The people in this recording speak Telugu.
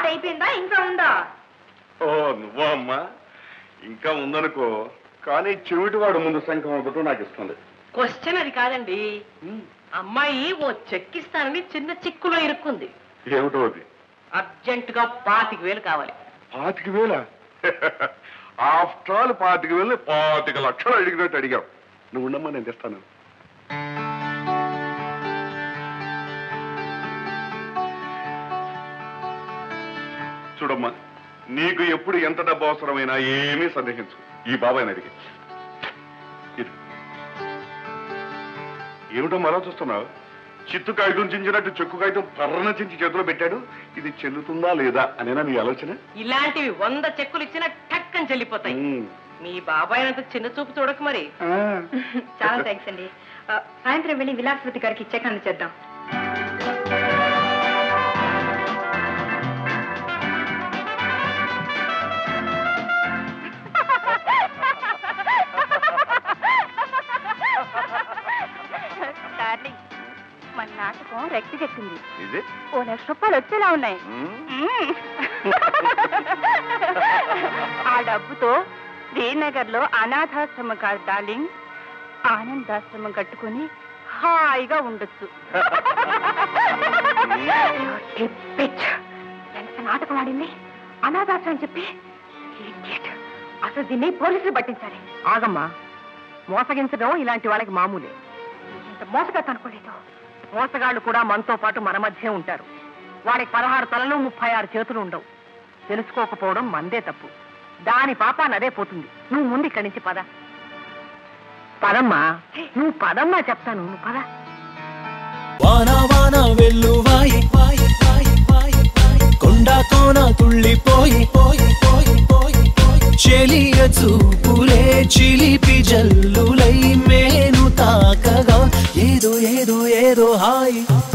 పాట అయిపోయిందా ఇంకా ఉందా ఓ నువ్వా అమ్మా ఇంకా ఉందనుకో కానీ చెవిటివాడు ముందు శంఖం ఒకటి నాకు ఇష్టం లేదు క్వశ్చన్ అది కాదండి అమ్మాయి ఓ చెక్కిస్తానని చిన్న చిక్కులో ఇరుక్కుంది ఏమిటో అది అర్జెంట్ గా పాతిక వేలు కావాలి పాతిక వేల ఆఫ్టర్ ఆల్ పాతిక వేలు పాతిక లక్షలు అడిగినట్టు అడిగావు నువ్వు ఉండమ్మా నేను తెస్తాను చూడమ్మా నీకు ఎప్పుడు ఎంత డబ్బు అవసరమైనా ఏమీ సందేహించు ఈ బాబాయ్ని అడిగి ఇది. ఏమిటమ్మా అలా చూస్తున్నావు చిత్తు కాగితం చించినట్టు చెక్కు కాగితం పర్రన చించి చేతిలో పెట్టాడు ఇది చెల్లుతుందా లేదా అనేనా నీ ఆలోచన ఇలాంటివి వంద చెక్కులు ఇచ్చినా టక్ అని చెల్లిపోతాయి ఉమ్. మీ బాబాయ్ అంత చిన్న చూపు చూడకు మరి ఆ. చాలా థ్యాంక్స్ అండి ఆ, సాయంత్రం వెళ్ళి విలాసవతి గారికి చెక్ అందచేద్దాం డార్లింగ్ మన నాటకం రెక్తికెక్కింది ఇది ఓ లక్ష రూపాయలు వచ్చేలా ఉన్నాయి ఉమ్. ఆ డబ్బుతో శ్రీనగర్ లో అనాథాశ్రమం కాదు డార్లింగ్ ఆనందాశ్రమం కట్టుకుని హాయిగా ఉండొచ్చు ఎంత నాటకం ఆడింది అనాథాశ్రమం చెప్పి Idiot. అసలు దీన్ని పోలీసులు పట్టించాలి ఆగమ్మా మోసగించడం ఇలాంటి వాళ్ళకి మామూలే ఇంత మోసగత అనుకోలేదు మోసగాళ్ళు కూడా మనతో పాటు మన మధ్య ఉంటారు వాడికి పదహారు తలలు ముప్పై ఆరు చేతులు ఉండవు తెలుసుకోకపోవడం మందే తప్పు దాని పాపాన్ని అదే పోతుంది నువ్వు ముందు ఇక్కడి నుంచి పద పదమ్మా నువ్వు పదమ్మా చెప్తాను నువ్వు పద వాన వాన వెల్లువాయి వాయి వాయి వాయి వాయి కొండ కోన తుళ్ళిపోయి పోయి పోయి పోయి పోయి చెలియ చూపులే చిలిపి జల్లులై మేను తాకగా ఏదో ఏదో ఏదో హాయి